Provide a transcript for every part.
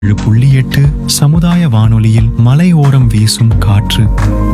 ஏழு புள்ளி எட்டு சமுதாய வானொலியில் மலையோரம் வீசும் காற்று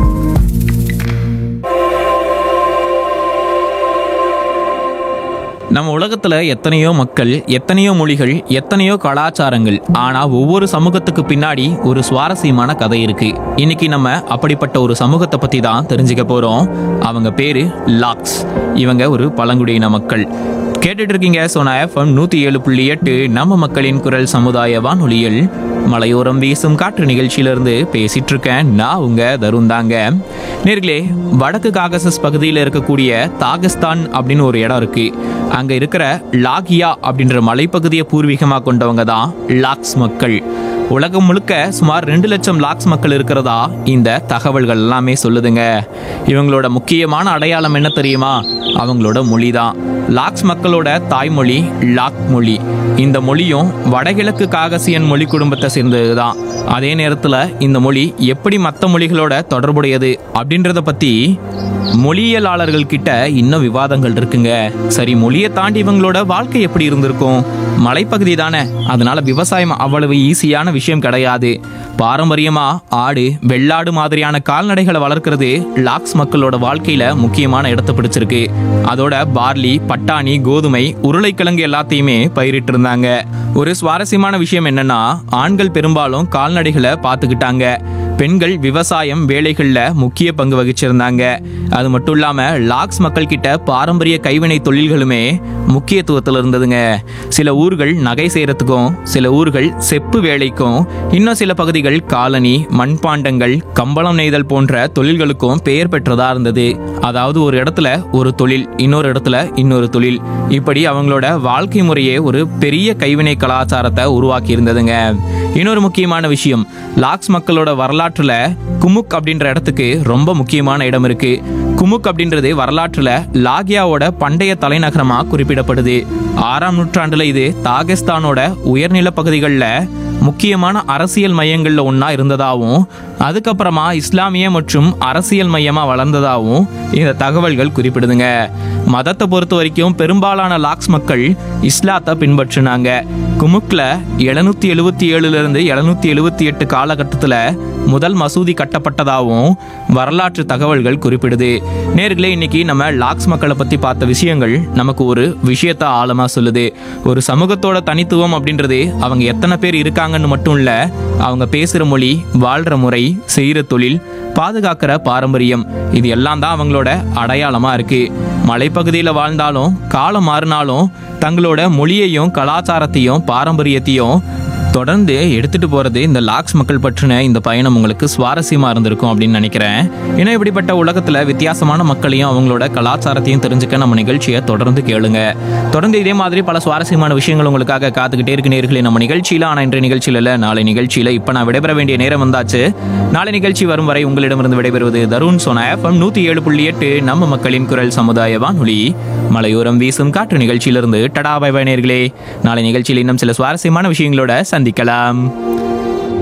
நம்ம உலகத்துல எத்தனையோ மக்கள் எத்தனையோ மொழிகள் எத்தனையோ கலாச்சாரங்கள் ஆனா ஒவ்வொரு சமூகத்துக்கு பின்னாடி ஒரு சுவாரஸ்யமான கதை இருக்கு இன்னைக்கு நம்ம அப்படிப்பட்ட ஒரு சமூகத்தை பத்தி தான் தெரிஞ்சுக்க போறோம் அவங்க பேரு லாக்ஸ் இவங்க ஒரு பழங்குடியின மக்கள் கேட்டுட்டு இருக்கீங்க சோனா எஃப்எம் நூத்தி ஏழு புள்ளி எட்டு நம்ம மக்களின் குரல் சமுதாய வானொலியில் மலையோரம் வீசும் காற்று நிகழ்ச்சியிலிருந்து பேசிட்டு இருக்கேன் நான் உங்க தருண் தாங்க நேர்களே வடக்கு காகசஸ் பகுதியில் இருக்கக்கூடிய தாகஸ்தான் அப்படின்னு ஒரு இடம் இருக்கு அங்க இருக்கிற லாகியா அப்படின்ற மலைப்பகுதியை பூர்வீகமாக கொண்டவங்க தான் லாக்ஸ் மக்கள் உலகம் முழுக்க சுமார் ரெண்டு லட்சம் லாக்ஸ் மக்கள் இருக்கிறதா இந்த தகவல்கள் எல்லாமே சொல்லுதுங்க இவங்களோட முக்கியமான அடையாளம் என்ன தெரியுமா அவங்களோட மொழி தான் லாக்ஸ் மக்களோட தாய்மொழி லாக் மொழி இந்த மொழியும் வடகிழக்கு காகசியன் மொழி குடும்பத்தை சேர்ந்தது தான் அதே நேரத்தில் இந்த மொழி எப்படி மற்ற மொழிகளோட தொடர்புடையது அப்படின்றத பற்றி மொழியியலாளர்கள் கிட்ட இன்னும் விவாதங்கள் இருக்குங்க சரி மொழியை தாண்டி இவங்களோட வாழ்க்கை எப்படி இருந்திருக்கும் மலைப்பகுதி தானே அதனால விவசாயம் அவ்வளவு ஈஸியான விஷயம் கிடையாது பாரம்பரியமா ஆடு வெள்ளாடு மாதிரியான கால்நடைகளை வளர்க்கறது லாக்ஸ் மக்களோட வாழ்க்கையில முக்கியமான இடத்தை பிடிச்சிருக்கு அதோட பார்லி பட்டாணி கோதுமை உருளைக்கிழங்கு எல்லாத்தையுமே பயிரிட்டு இருந்தாங்க ஒரு சுவாரஸ்யமான விஷயம் என்னன்னா ஆண்கள் பெரும்பாலும் கால்நடைகளை பார்த்துக்கிட்டாங்க பெண்கள் விவசாயம் வேலைகளில் முக்கிய பங்கு வகிச்சிருந்தாங்க அது மட்டும் இல்லாம லாக்ஸ் மக்கள் கிட்ட பாரம்பரிய கைவினை தொழில்களுமே முக்கியத்துவத்தில் இருந்ததுங்க சில ஊர்கள் நகை செய்யறதுக்கும் சில ஊர்கள் செப்பு வேலைக்கும் இன்னும் சில பகுதிகள் காலனி மண்பாண்டங்கள் கம்பளம் நெய்தல் போன்ற தொழில்களுக்கும் பெயர் பெற்றதா இருந்தது அதாவது ஒரு இடத்துல ஒரு தொழில் இன்னொரு இடத்துல இன்னொரு தொழில் இப்படி அவங்களோட வாழ்க்கை முறையே ஒரு பெரிய கைவினை கலாச்சாரத்தை உருவாக்கி இருந்ததுங்க இன்னொரு முக்கியமான விஷயம் லாக்ஸ் மக்களோட வரலாற்றுல குமுக் அப்படின்ற இடத்துக்கு ரொம்ப முக்கியமான இடம் இருக்கு குமுக் அப்படின்றது வரலாற்றுல லாகியாவோட பண்டைய தலைநகரமா குறிப்பிடப்படுது ஆறாம் நூற்றாண்டுல இது தாகஸ்தானோட உயர்நில பகுதிகளில் முக்கியமான அரசியல் மையங்கள்ல ஒன்றா இருந்ததாகவும் அதுக்கப்புறமா இஸ்லாமிய மற்றும் அரசியல் மையமா வளர்ந்ததாகவும் இந்த தகவல்கள் குறிப்பிடுதுங்க மதத்தை பொறுத்த வரைக்கும் பெரும்பாலான லாக்ஸ் மக்கள் இஸ்லாத்தை பின்பற்றினாங்க குமுக்ல எழுநூத்தி எழுபத்தி ஏழுல இருந்து எழுநூத்தி எழுபத்தி எட்டு காலகட்டத்தில் முதல் மசூதி கட்டப்பட்டதாகவும் வரலாற்று தகவல்கள் குறிப்பிடுது நேர்களே இன்னைக்கு நம்ம லாக்ஸ் மக்களை பத்தி பார்த்த விஷயங்கள் நமக்கு ஒரு விஷயத்த ஆழமா சொல்லுது ஒரு சமூகத்தோட தனித்துவம் அப்படின்றது அவங்க எத்தனை பேர் இருக்காங்கன்னு மட்டும் இல்ல அவங்க பேசுற மொழி வாழ்ற முறை செய்யற தொழில் பாதுகாக்கிற பாரம்பரியம் இது எல்லாம் தான் அவங்களோட அடையாளமா இருக்கு மலைப்பகுதியில் வாழ்ந்தாலும் காலம் மாறினாலும் தங்களோட மொழியையும் கலாச்சாரத்தையும் பாரம்பரியத்தையும் தொடர்ந்து எடுத்துட்டு போறது இந்த லாக்ஸ் மக்கள் பற்றின இந்த பயணம் உங்களுக்கு சுவாரஸ்யமா இருந்திருக்கும் அப்படின்னு நினைக்கிறேன் ஏன்னா இப்படிப்பட்ட உலகத்துல வித்தியாசமான மக்களையும் அவங்களோட கலாச்சாரத்தையும் தெரிஞ்சுக்க நம்ம நிகழ்ச்சியை தொடர்ந்து கேளுங்க தொடர்ந்து இதே மாதிரி பல சுவாரஸ்யமான விஷயங்கள் உங்களுக்காக காத்துக்கிட்டே இருக்கு நேர்களே நம்ம நிகழ்ச்சியில ஆனா இன்றைய நிகழ்ச்சியில இல்ல நாளை நிகழ்ச்சியில இப்ப நான் விடைபெற வேண்டிய நேரம் வந்தாச்சு நாளை நிகழ்ச்சி வரும் வரை உங்களிடமிருந்து விடைபெறுவது தருண் சோனா எஃப்எம் நூத்தி ஏழு புள்ளி எட்டு நம்ம மக்களின் குரல் சமுதாய வானொலி மலையோரம் வீசும் காற்று நிகழ்ச்சியிலிருந்து டடா பை பை நேர்களே நாளை நிகழ்ச்சியில் இன்னும் சில சுவாரஸ்யமான விஷயங்களோட சந்திக்கலாம்